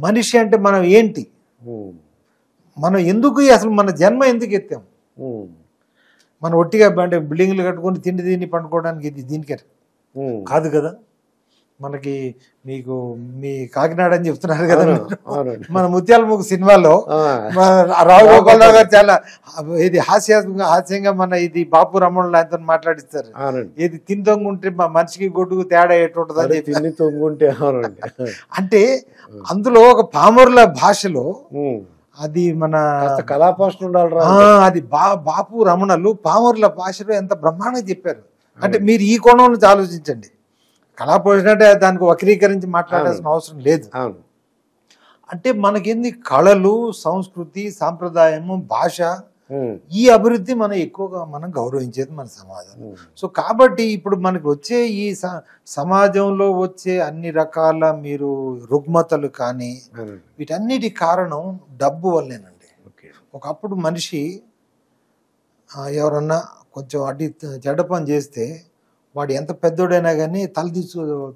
మనిషి అంటే మనం ఏంటి ఉమ్, మనం ఎందుకు అసలు మన జన్మ ఎందుకు ఎత్తాం ఉమ్, మనం ఒట్టిగా అంటే బిల్డింగ్లు కట్టుకొని తిండి తిని పండుకోవడానికి ఇది దీనికే ఉమ్. కాదు కదా మనకి మీకు మీ కాకినాడ అని చెప్తున్నారు కదా అవును, మీరు. అవునండి. మన ముత్యాల ముగ్గు సినిమాలో ఆ, మన రావు గోపాలరావు గారు చాలా ఇది హాస్యాత్మకంగా హాస్యంగా మన ఇది బాపు రమణులు ఆయనతో మాట్లాడిస్తారు అవునండి ఏది తిందొంగుంటే మా మనిషికి గొడ్డుకు తేడా ఎటుంటుంది అదే అని చెప్పి తిన్ని తొంగుంటే అవునండి అంటే అందులో ఒక పామరుల భాషలో ఉమ్. అది మన కాస్త కళాపోషణ ఉండాలి రా ఆ, అది బా బాపు రమణలు పామరుల భాషలో ఎంత బ్రహ్మాండంగా చెప్పారు అంటే మీరు ఈ కోణం నుంచి ఆలోచించండి కళాపోషణ అంటే దానికి వక్రీకరించి మాట్లాడాల్సిన అవసరం లేదు అవును అంటే మనకేంది కళలు సంస్కృతి సాంప్రదాయము భాష ఉమ్, ఈ అభివృద్ధి మనం ఎక్కువగా మనం గౌరవించేది మన సమాజం ఉమ్. సో కాబట్టి ఇప్పుడు మనకి వచ్చే ఈ స- సమాజంలో వచ్చే అన్ని రకాల మీరు రుగ్మతలు కానీ అవునండి వీటన్నిటి కారణం డబ్బు వల్లేనండి ఓకే ఒకప్పుడు మనిషి ఆ, ఎవరన్నా కొంచెం అడ్డి చెడ్డ పని చేస్తే వాడు ఎంత పెద్దోడైనా కానీ తల తీసు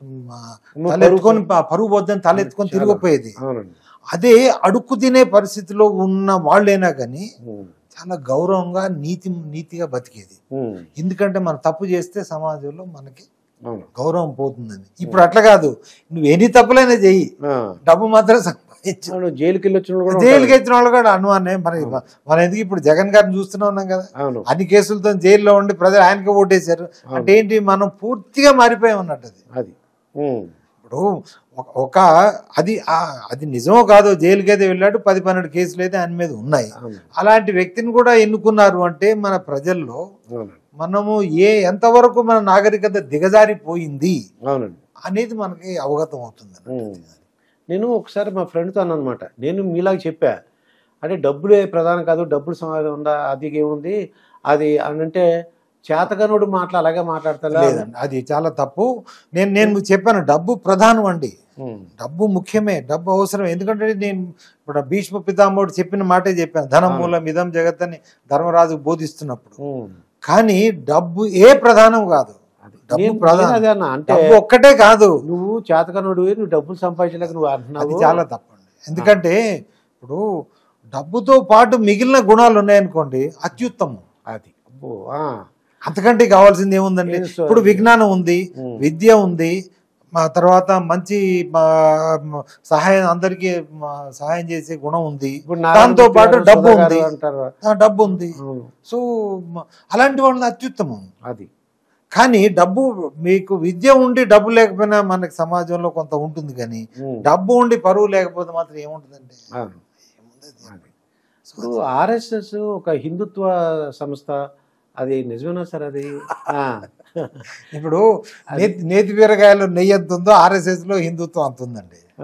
తల ఎత్తుకొని ప- పరుగు పోద్దని తల ఎత్తుకొని తిరిగిపోయేది అవునండి అదే అడుక్కు తినే పరిస్థితిలో ఉన్న వాళ్ళైనా కానీ ఉమ్, చాలా గౌరవంగా నీతి నీతిగా బతికేది ఉమ్, ఎందుకంటే మనం తప్పు చేస్తే సమాజంలో మనకి అవును గౌరవం పోతుందని ఇప్పుడు అట్లా కాదు నువ్వు ఎన్ని తప్పులైనా చెయ్యి ఆ, డబ్బు మాత్రం సంపాదించు అవును జైలుకి వెళ్ళి వచ్చిన వాళ్ళు కూడా జైలుకి వచ్చిన వాళ్ళు కూడా అనుమానే మరి మనం ఎందుకు ఇప్పుడు జగన్ గారిని చూస్తూనే ఉన్నాం కదా ఉంటారు. అవును అన్ని కేసులతో జైల్లో ఉండి ప్రజలు ఆయనకే ఓటేశారు అంటే ఏంటి మనం పూర్తిగా మారిపోయాం అన్నట్టు అది అది ఉమ్, ఇప్పుడు ఒక- ఒక అది ఆ- అది నిజమో కాదో జైలుకి అయితే వెళ్ళాడు పది పన్నెండు కేసులు అయితే ఆయన మీద ఉన్నాయి అవును అలాంటి వ్యక్తిని కూడా ఎన్నుకున్నారు అంటే మన ప్రజల్లో అవునండి మనము ఏ ఎంతవరకు మన నాగరికత దిగజారిపోయింది అవునండి అనేది మనకి అవగతం అవుతుంది ఉమ్. నేను ఒకసారి మా ఫ్రెండ్తో అన్నమాట నేను మీలాగా చెప్పా అంటే డబ్బులే ప్రధానం కాదు డబ్బులు సమాధానం ఉందా అది ఏముంది అది అని అంటే చేతగనుడు మాటలు అలాగే మాట్లాడతా లేదండి అది చాలా తప్పు నేను నేను మీకు చెప్పాను డబ్బు ప్రధానం అండి ఉమ్, డబ్బు ముఖ్యమే డబ్బు అవసరం ఎందుకంటే నేను ఇప్పుడు భీష్మ పితామహుడు చెప్పిన మాటే చెప్పాను ధనం మూలం ఇదం జగత్ అని ధర్మరాజు బోధిస్తున్నప్పుడు ఉమ్. కానీ డబ్బు ఏ ప్రధానం కాదు అది. డబ్బు నేను- ప్రధానం. నేను అదే అన్నా అంటే డబ్బు ఒక్కటే కాదు నువ్వు చేతకనుడు నువ్వు డబ్బులు సంపాదించలేక నువ్వు అది అంటున్నావు చాలా తప్పండి ఎందుకంటే ఇప్పుడు డబ్బుతో పాటు మిగిలిన గుణాలు ఉన్నాయనుకోండి అత్యుత్తమం అది అబ్బో ఆ. అంతకంటే కావాల్సింది ఏముందండి ఏం సార్? ఇప్పుడు విజ్ఞానం ఉంది ఉమ్. విద్య ఉంది మా తర్వాత మంచి మా, మ, సహాయం అందరికీ మా, సహాయం చేసే గుణం ఉంది ఇప్పుడు నారాయణ దాంతో మూర్తి పాటు గారు, డబ్బు సుధా గారు ఉంది అంటారు ఆ, డబ్బు ఉంది అవును సో మ, అలాంటి వాళ్ళని అత్యుత్తమం అది కానీ డబ్బు మీకు విద్య ఉండి డబ్బు లేకపోయినా మనకి సమాజంలో కొంత ఉంటుంది కానీ ఉమ్. డబ్బు ఉండి పరువు లేకపోతే మాత్రం ఏముంటుందండి అవును అది. ఇప్పుడు ఆర్ఎస్ఎస్ ఒక హిందుత్వ సంస్థ అది నిజమేనా సార్ అది ఆ. ఇప్పుడు నేతి నేతి బీరకాయలు నెయ్యి ఎంత ఉందో ఆర్ఎస్ఎస్ లో హిందుత్వం అంత ఉందండి ఆ.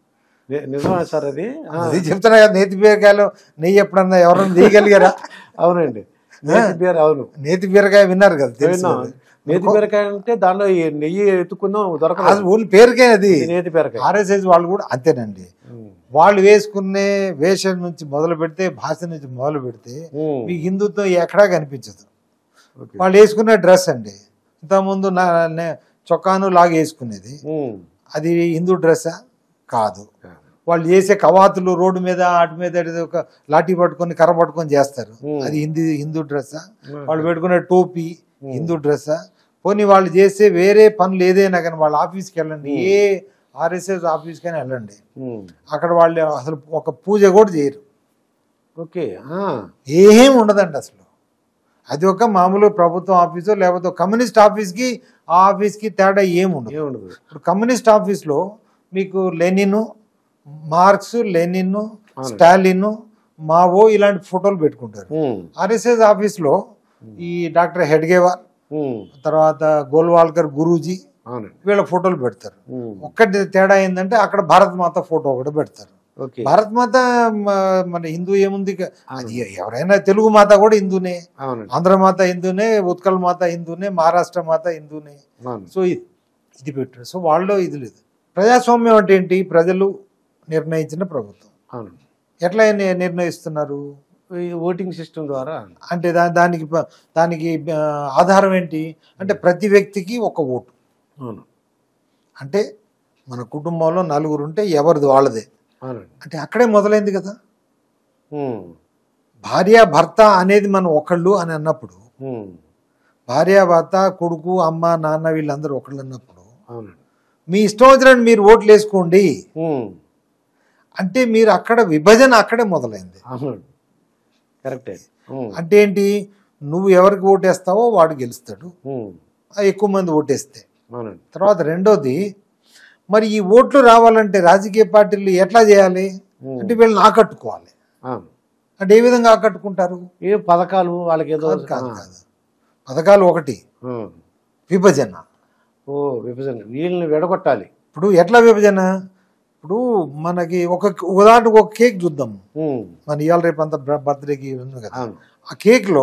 ని- నిజమా సార్ అది ఆ. అది చెప్తున్నా కదా నేతి బీరకాయలు నెయ్యి ఎప్పుడన్నా ఎవరన్నా తీయగలిగారా అవునండి నేతి బీర అవును నేతి బీరకాయ విన్నారు కదా తెలుసు విన్నాం. కదా. నేతి బీరకాయ అంటే దానిలో ఈ నెయ్యి ఎత్తుకుందాం అది దొరకదు ఓన్లీ పేరుకే అది ఇది నేతి బీరకాయ ఆర్ఎస్ఎస్ వాళ్ళు కూడా అంతేనండి ఉమ్. వాళ్ళు వేసుకునే వేషం నుంచి మొదలు పెడితే భాష నుంచి మొదలు పెడితే ఉమ్. మీకు హిందుత్వం ఎక్కడా కనిపించదు ఓకే. వాళ్ళు వేసుకునే డ్రెస్ అండి ఇంతకుముందు నా నే- చొక్కాను లాగా వేసుకునేది ఉమ్. అది హిందూ డ్రెస్సా కాదు వాళ్ళు చేసే కవాతులు రోడ్డు మీద అటు మీద ఏదో ఒక లాఠీ పట్టుకొని కర్ర పట్టుకొని చేస్తారు ఉమ్. అది హిందీ హిందూ డ్రెస్సా ఉమ్. వాళ్ళు పెట్టుకునే టోపీ హిందూ డ్రెస్సా పోనీ వాళ్ళు చేసే వేరే పనులు ఏదైనా కానీ వాళ్ళ ఆఫీస్కి వెళ్ళండి ఏ ఆర్ఎస్ఎస్ ఆఫీస్కి అయినా వెళ్ళండి ఉమ్. అక్కడ వాళ్ళు అసలు ఒక పూజ కూడా చేయరు ఓకే ఆ. ఏం ఉండదండి అసలు అది ఒక మామూలు ప్రభుత్వం ఆఫీసు లేకపోతే ఒక కమ్యూనిస్ట్ ఆఫీస్కి ఆ ఆఫీస్కి తేడా ఏం ఉండదు ఏముండదు ఇప్పుడు కమ్యూనిస్ట్ ఆఫీస్లో మీకు Lenin Marx Lenin Stalin Mao ఇలాంటి ఫోటోలు పెట్టుకుంటారు ఉమ్. ఆర్ఎస్ఎస్ ఆఫీస్లో ఈ డాక్టర్ హెడ్గేవార్ ఉమ్. తర్వాత గోల్వాల్కర్ గురూజీ అవునండి వీళ్ళ ఫోటోలు పెడతారు ఉమ్. ఒక్కటి తేడా ఏంటంటే అక్కడ భారత్ మాత ఫోటో ఒకటి పెడతారు ఓకే భారత్ మాత మ- మన హిందూ ఏముంది ఇక? అది ఎవరైనా తెలుగు మాత కూడా హిందూనే అవునండి ఆంధ్ర మాత హిందూనే ఉత్కల్ మాత హిందూనే మహారాష్ట్ర మాత హిందూనే అవును సో ఇది ఇది పెట్టారు సో వాళ్ళు ఇది లేదు ప్రజాస్వామ్యం అంటే ఏంటి ప్రజలు నిర్ణయించిన ప్రభుత్వం అవును ఎట్లా ని- నిర్ణయిస్తున్నారు ఈ ఓటింగ్ సిస్టమ్ ద్వారా అంటే దా దానికి ప- దానికి ఆ, ఆధారం ఏంటి అంటే ప్రతి వ్యక్తికి ఒక ఓటు అవును అంటే మన కుటుంబంలో నలుగురు ఉంటే ఎవరిది వాళ్ళదే అవునండి అంటే అక్కడే మొదలైంది కదా ఉమ్, భార్య భర్త అనేది మనం ఒకళ్ళు అని అన్నప్పుడు ఉమ్, భార్య భర్త కొడుకు అమ్మ నాన్న వీళ్ళందరూ ఒకళ్ళు అన్నప్పుడు అవునండి మీ ఇష్టం వచ్చినట్టు మీరు ఓట్లు వేసుకోండి ఉమ్, అంటే మీరు అక్కడ విభజన అక్కడే మొదలైంది అవునండి కరెక్టే ఉమ్, అంటే ఏంటి నువ్వు ఎవరికి ఓటేస్తావో వాడు గెలుస్తాడు ఉమ్, ఆ ఎక్కువ మంది ఓటేస్తే అవునండి తర్వాత రెండోది మరి ఈ ఓట్లు రావాలంటే రాజకీయ పార్టీలు ఎట్లా చేయాలి ఉమ్, అంటే వీళ్ళని ఆకట్టుకోవాలి అవును. అంటే ఏ విధంగా ఆకట్టుకుంటారు ఏ పథకాలు వాళ్ళకి ఏదో కాదు కాదు కాదు పథకాలు ఒకటి ఉమ్, విభజన ఓ విభజన వీళ్ళని విడగొట్టాలి ఇప్పుడు ఎట్లా విభజన ఇప్పుడు మనకి ఒక ఉదాహరణకు ఒక కేక్ చూద్దాం ఉమ్, మన ఇవాళ రేపు అంతా బర్త్డేకి ఉంది కదా అవును ఆ కేక్లో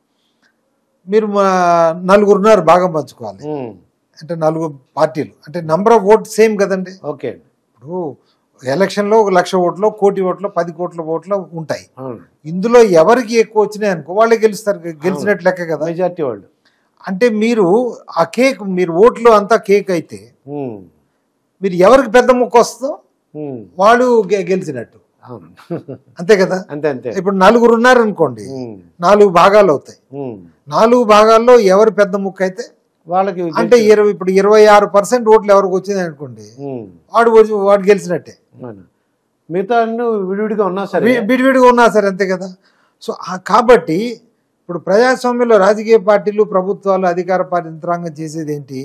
మీరు మా నలుగురున్నారు భాగం పంచుకోవాలి ఉమ్, అంటే నలుగురు పార్టీలు అంటే నంబర్ ఆఫ్ ఓట్ సేమ్ కదండి ఓకే అండి ఇప్పుడు ఎలక్షన్లో ఒక లక్ష ఓట్లు కోటి ఓట్లు పది కోట్ల ఓట్లు ఉంటాయి అవును ఇందులో ఎవరికి ఎక్కువ వచ్చినాయి అనుకో వాళ్ళే గెలుస్తారు గెలిచినట్టు లెక్క కదా మెజార్టీ వాళ్ళు అంటే మీరు ఆ కేక్ మీరు ఓట్లు అంతా కేక్ అయితే ఉమ్, మీరు ఎవరికి పెద్ద ముక్క వస్తుందో ఉమ్, వాడు గె- గెలిచినట్టు అవును అంతే కదా అంతే అంతే ఇప్పుడు నలుగురు ఉన్నారు అనుకోండి ఉమ్, నాలుగు భాగాలు అవుతాయి ఉమ్, నాలుగు భాగాల్లో ఎవరు పెద్ద ముక్క అయితే వాళ్ళకి అంటే ఇరవై ఇప్పుడు ఇరవై ఆరు పర్సెంట్ ఓట్లు ఎవరికి వచ్చింది అనుకోండి ఉమ్, వాడు వచ్చి- వాడు గెలిచినట్టే అవును. మిగతా అన్ని విడివిడిగా ఉన్నా సరే వి- విడివిడిగా ఉన్నా సరే అంతే కదా సో ఆ- కాబట్టి ఇప్పుడు ప్రజాస్వామ్యంలో రాజకీయ పార్టీలు ప్రభుత్వాలు అధికార పార్టీ యంత్రాంగం చేసేది ఏంటి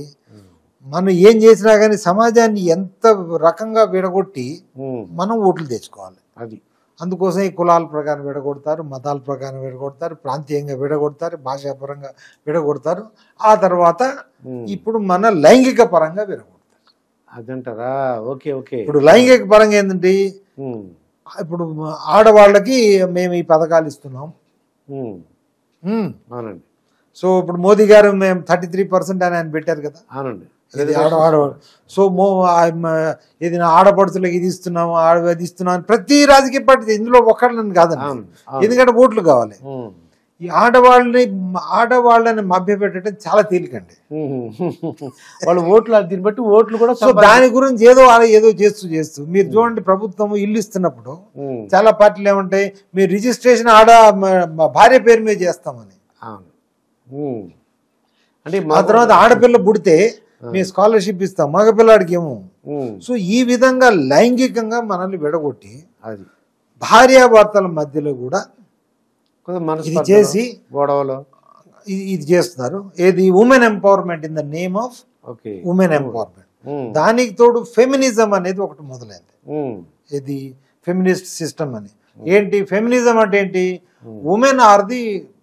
మనం ఏం చేసినా కానీ సమాజాన్ని ఎంత రకంగా విడగొట్టి ఉమ్, మనం ఓట్లు తెచ్చుకోవాలి అది అందుకోసం ఈ కులాల ప్రకారం విడగొడతారు మతాల ప్రకారం విడగొడతారు ప్రాంతీయంగా విడగొడతారు భాషాపరంగా విడగొడతారు ఆ తర్వాత ఉమ్, ఇప్పుడు మన లైంగిక పరంగా విడగొడతారు అదంటారా ఓకే ఓకే ఇప్పుడు లైంగిక పరంగా ఏంటంటే ఉమ్, ఇప్పుడు ఆడవాళ్ళకి మేము ఈ పథకాలు ఇస్తున్నాం ఉమ్, ఉమ్. అవునండి సో ఇప్పుడు మోదీ గారు మేము థర్టీ త్రీ పర్సెంట్ అని ఆయన పెట్టారు కదా అవునండి ఇది ఆడ ఆడవాళ్ళు సో మో ఆ- ఇది నా ఆడపడుచులకు ఇది ఇస్తున్నాము ఆడ అది ఇస్తున్నాం అని ప్రతి రాజకీయ పార్టీ ఇందులో ఒక్కళ్ళని కాదండి అవును అవును. ఎందుకంటే ఓట్లు కావాలి ఉమ్, ఈ ఆడవాళ్ళని ఆడవాళ్ళని మభ్యపెట్టడం చాలా తేలికండి ఉమ్. వాళ్ళు ఓట్లు దీన్ని బట్టి ఓట్లు కూడా సో దాని గురించి ఏదో అలా ఏదో చేస్తూ చేస్తూ మీరు చూడండి ప్రభుత్వం ఇల్లు ఇస్తున్నప్పుడు ఉమ్, చాలా పార్టీలు ఏమంటాయి మీరు రిజిస్ట్రేషన్ ఆడ మ- మా భార్య పేరు మీద చేస్తామని అవును ఉమ్. అంటే ఆ తర్వాత ఆడపిల్ల పుడితే మేము స్కాలర్షిప్ ఇస్తాం మగపిల్లాడికి ఏమో ఉమ్, సో ఈ విధంగా లైంగికంగా మనల్ని విడగొట్టి అది భార్యాభర్తల మధ్యలో కూడా కొంచెం మనసు ఇది చేసి గొడవలు ఇది ఇది చేస్తున్నారు ఏది women empowerment in the name of okay women empowerment um, దానికి తోడు ఫెమినిజం అనేది ఒకటి మొదలైంది ఉమ్, ఇది ఫెమినిస్ట్ సిస్టమ్ అని ఏంటి ఫెమినిజం అంటే ఏంటి ఉమెన్ ఆర్ ది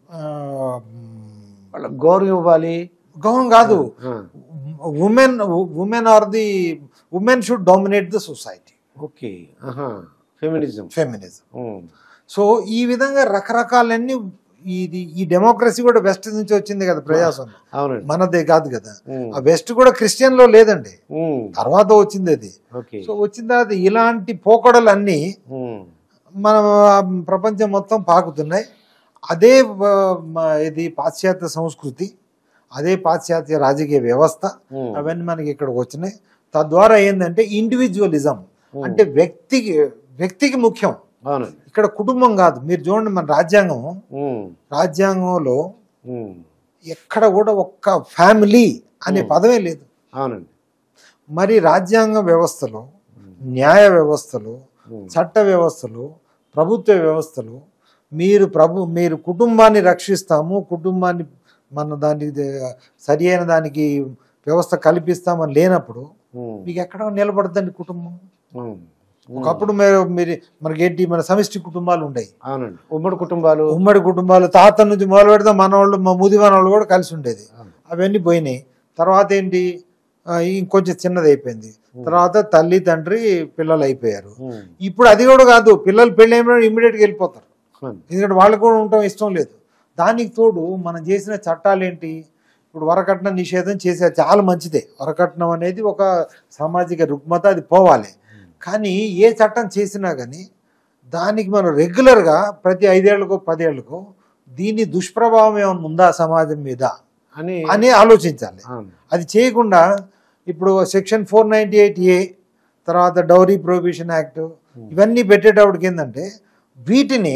వాళ్ళకి గౌరవం ఇవ్వాలి గౌరవం కాదు ఆ, women women are the women should dominate the society okay ఆహా ఫెమినిజం ఫెమినిజం ఉమ్, సో ఈ విధంగా రకరకాలన్నీ ఇది ఈ డెమోక్రసీ కూడా వెస్ట్ నుంచి వచ్చింది కదా ప్రజాస్వామ్యం అవునండి మనదే కాదు కదా ఉమ్, ఆ వెస్ట్ కూడా క్రిస్టియన్ లో లేదండి ఉమ్, తర్వాత వచ్చింది అది ఓకే సో వచ్చిన తర్వాత ఇలాంటి పోకడలన్నీ ఉమ్, మన ఆ, ప్రపంచం మొత్తం పాకుతున్నాయి అదే ఆ, మ- ఇది పాశ్చాత్య సంస్కృతి అదే పాశ్చాత్య రాజకీయ వ్యవస్థ ఉమ్, అవన్నీ మనకి ఇక్కడికి వచ్చినాయి తద్వారా ఏంటంటే ఇండివిజువలిజం అంటే వ్యక్తికి వ్యక్తికి ముఖ్యం అవునండి ఇక్కడ కుటుంబం కాదు మీరు చూడండి మన రాజ్యాంగం ఉమ్, రాజ్యాంగంలో ఉమ్, ఎక్కడ కూడా ఒక్క ఫ్యామిలీ అనే పదమే లేదు అవునండి మరి రాజ్యాంగ వ్యవస్థలో న్యాయ వ్యవస్థలో ఉమ్, చట్ట వ్యవస్థలో ప్రభుత్వ వ్యవస్థలో మీరు ప్రభు మీరు కుటుంబాన్ని రక్షిస్తాము కుటుంబాన్ని మన దానికి దే- సరి అయిన దానికి వ్యవస్థ కల్పిస్తామని లేనప్పుడు ఉమ్, మీకు ఎక్కడ నిలబడదండి కుటుంబం ఉమ్, ఒకప్పుడు మీరు మీరు మనకేంటి మన సమిష్టి కుటుంబాలు ఉండేవి అవునండి ఉమ్మడి కుటుంబాలు ఉమ్మడి కుటుంబాలు తాత నుంచి మొదలు పెడితే మనవాళ్ళు మా ముది మనవాళ్ళు కూడా కలిసి ఉండేది అవును. అవన్నీ పోయినాయి తర్వాత ఏంటి ఆ, ఇంకొంచెం చిన్నది అయిపోయింది తర్వాత తల్లి తండ్రి పిల్లలు అయిపోయారు ఉమ్, ఇప్పుడు అది కూడా కాదు పిల్లలు పెళ్ళి అయిపోయిన ఇమ్మీడియట్గా వెళ్ళిపోతారు అవును. ఎందుకంటే వాళ్ళకు కూడా ఉండటం ఇష్టం లేదు దానికి తోడు మనం చేసిన చట్టాలు ఏంటి ఇప్పుడు వరకట్న నిషేధం చేసేది చాలా మంచిదే వరకట్నం అనేది ఒక సామాజిక రుగ్మత అది పోవాలి కానీ ఏ చట్టం చేసినా కానీ దానికి మనం రెగ్యులర్గా ప్రతి ఐదేళ్లకో పదేళ్లకో దీని దుష్ప్రభావం ఏమైనా ఉందా సమాజం మీద అని అని ఆలోచించాలి అవును. అది చేయకుండా ఇప్పుడు section four ninety eight A తర్వాత డౌరీ ప్రొహిబిషన్ యాక్ట్ ఇవన్నీ పెట్టేటప్పటికి ఏంటంటే వీటిని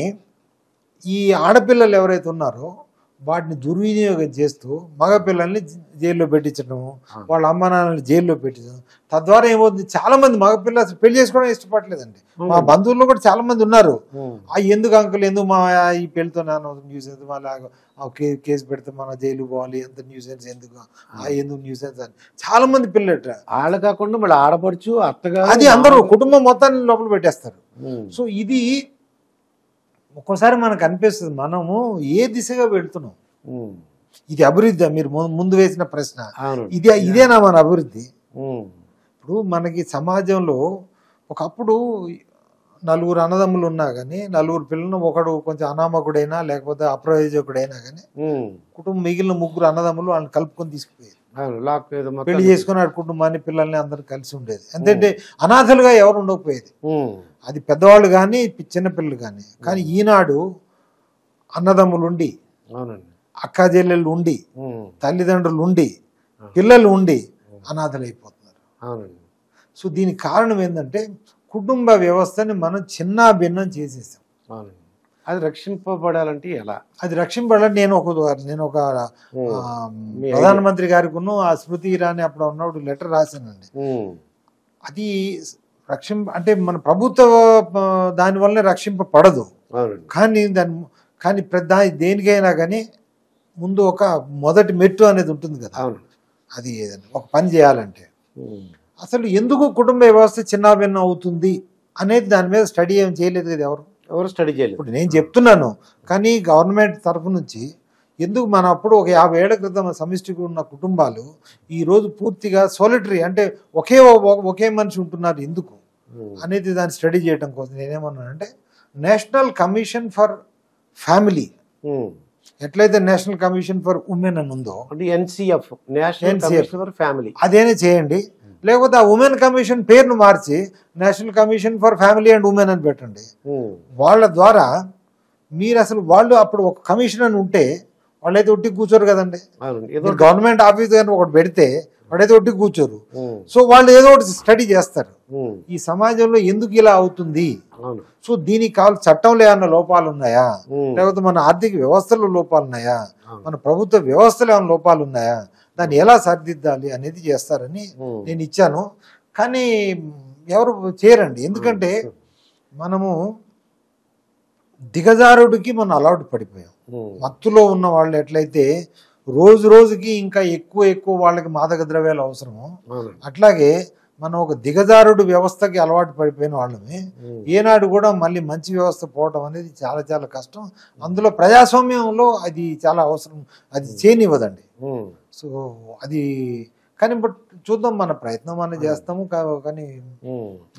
ఈ ఆడపిల్లలు ఎవరైతే ఉన్నారో వాటిని దుర్వినియోగం చేస్తూ మగపిల్లల్ని జైల్లో పెట్టించడం వాళ్ళ అమ్మ నాన్నని జైల్లో పెట్టించడం తద్వారా ఏమవుతుంది చాలా మంది మగపిల్లలు అసలు పెళ్లి చేసుకోవడం ఇష్టపడలేదండి మా బంధువుల్లో కూడా చాలా మంది ఉన్నారు ఉమ్. ఆ ఎందుకు అంకుల్ ఎందుకు మా ఈ పెళ్లితో నాన్న న్యూస్ ఎందుకు మళ్ళీ ఆ కే- కేసు పెడితే మన జైలు పోవాలి ఎంత న్యూసెన్స్ ఎందుకు ఆ ఎందుకు న్యూసెన్స్ అని చాలా మంది పిల్లట ఆడ కాకుండా మళ్ళీ ఆడపడుచు అత్తగారు అది అందరూ కుటుంబం మొత్తాన్ని లోపల పెట్టేస్తారు ఉమ్. సో ఇది ఒక్కోసారి మనకు అనిపిస్తుంది మనము ఏ దిశగా వెళ్తున్నాం ఉమ్. ఇది అభివృద్ధి మీరు ము- ముందు వేసిన ప్రశ్న అవును ఇదే ఇదేనా మన అభివృద్ధి ఉమ్. ఇప్పుడు మనకి సమాజంలో ఒకప్పుడు నలుగురు అన్నదమ్ములు ఉన్నా కానీ నలుగురు పిల్లలు ఒకడు కొంచెం అనామకుడైనా లేకపోతే అప్రయోజకుడైనా కానీ ఉమ్. కుటుంబం మిగిలిన ముగ్గురు అన్నదమ్ములు వాళ్ళని కలుపుకొని తీసుకుపోయేది అవును లాక్ ఏదో మొత్తం పెళ్లి చేసుకుని ఆ కుటుంబాన్ని పిల్లల్ని అందరు కలిసి ఉండేది ఎందుకంటే అనాథలుగా ఎవరు ఉండకపోయేది ఉమ్. అది పెద్దవాళ్ళు కానీ చిన్నపిల్లలు కానీ కానీ ఈనాడు అన్నదమ్ములు ఉండి అవునండి అక్క చెల్లెళ్ళు ఉండి ఉమ్. తల్లిదండ్రులు ఉండి పిల్లలు ఉండి అనాథలైపోతున్నారు అవునండి సో దీనికి కారణం ఏంటంటే కుటుంబ వ్యవస్థని మనం చిన్న భిన్నం చేసేసాం అవునండి అది రక్షింపబడాలంటే ఎలా అది రక్షింపడాలని నేను ఒక నేను ఒక ఉమ్. ఆ, మీ ప్రధానమంత్రి గారికి ఆ స్మృతి ఇరానీ అప్పుడు ఉన్నప్పుడు లెటర్ రాశానండి ఉమ్. అది రక్షింప అంటే మన ప్రభుత్వ ఆ, దాని వల్లనే రక్షింపబడదు అవునండి కానీ దాని కానీ పెద్ద దేనికైనా కానీ ముందు ఒక మొదటి మెట్టు అనేది ఉంటుంది కదా అవును అది ఏదైనా ఒక పని చేయాలంటే ఉమ్. అసలు ఎందుకు కుటుంబ వ్యవస్థ చిన్నాభిన్నం అవుతుంది అనేది దాని మీద స్టడీ ఏం చేయలేదు కదా ఎవరు ఎవరు స్టడీ చేయలేదు ఇప్పుడు నేను చెప్తున్నాను కానీ గవర్నమెంట్ తరఫు నుంచి ఎందుకు మన అప్పుడు ఒక యాభై ఏళ్ల క్రితం సమిష్టిగా ఉన్న కుటుంబాలు ఈ రోజు పూర్తిగా సోలిటరీ అంటే ఒకే ఒ- ఒకే మనిషి ఉంటున్నారు ఎందుకు ఉమ్. అనేది దాన్ని స్టడీ చేయడం కోసం నేనేమన్నానంటే national commission for family um. ఎట్లయితే నేషనల్ కమిషన్ ఫర్ ఉమెన్ అని ఉందో అంటే NCF national NCF. Commission for family అదేనే చేయండి లేకపోతే ఆ ఉమెన్ కమిషన్ పేరును మార్చి national commission for family and women అని పెట్టండి ఉమ్. వాళ్ళ ద్వారా మీరు అసలు వాళ్ళు అప్పుడు ఒక కమిషన్ అని ఉంటే వాళ్ళైతే ఒట్టి కూర్చోరు కదండి అవునండి ఏదో మీరు గవర్నమెంట్ ఆఫీస్ కానీ ఒకటి పెడితే వాడైతే ఒట్టి కూర్చోరు ఉమ్. సో వాళ్ళు ఏదో ఒకటి స్టడీ చేస్తారు ఉమ్. ఈ సమాజంలో ఎందుకు ఇలా అవుతుంది అవును సో దీనికి కావాలి చట్టంలో ఏమన్నా లోపాలు ఉన్నాయా ఉమ్. లేకపోతే మన ఆర్థిక వ్యవస్థలో లోపాలు ఉన్నాయా అవును. మన ప్రభుత్వ వ్యవస్థలో ఏమైనా లోపాలు ఉన్నాయా దాన్ని ఎలా సరిదిద్దాలి అనేది చేస్తారని ఉమ్. నేను ఇచ్చాను కానీ ఎవరు చేయరండి ఎందుకంటే మనము దిగజారుడికి మనం అలవాటు పడిపోయాం ఉమ్. మత్తులో ఉన్న వాళ్ళు ఎట్లయితే రోజు రోజుకి ఇంకా ఎక్కువ ఎక్కువ వాళ్ళకి మాదక ద్రవ్యాలు అవసరమో అవునండి అట్లాగే మనం ఒక దిగజారుడు వ్యవస్థకి అలవాటు పడిపోయిన వాళ్ళమే ఉమ్. ఏనాడు కూడా మళ్ళీ మంచి వ్యవస్థ పోవడం అనేది చాలా చాలా కష్టం అందులో ప్రజాస్వామ్యంలో అది చాలా అవసరం అది చేయనివ్వదండి ఉమ్. సో అది కానీ బట్ చూద్దాం మన ప్రయత్నం అనేది చేస్తాము కా- కానీ ఉమ్.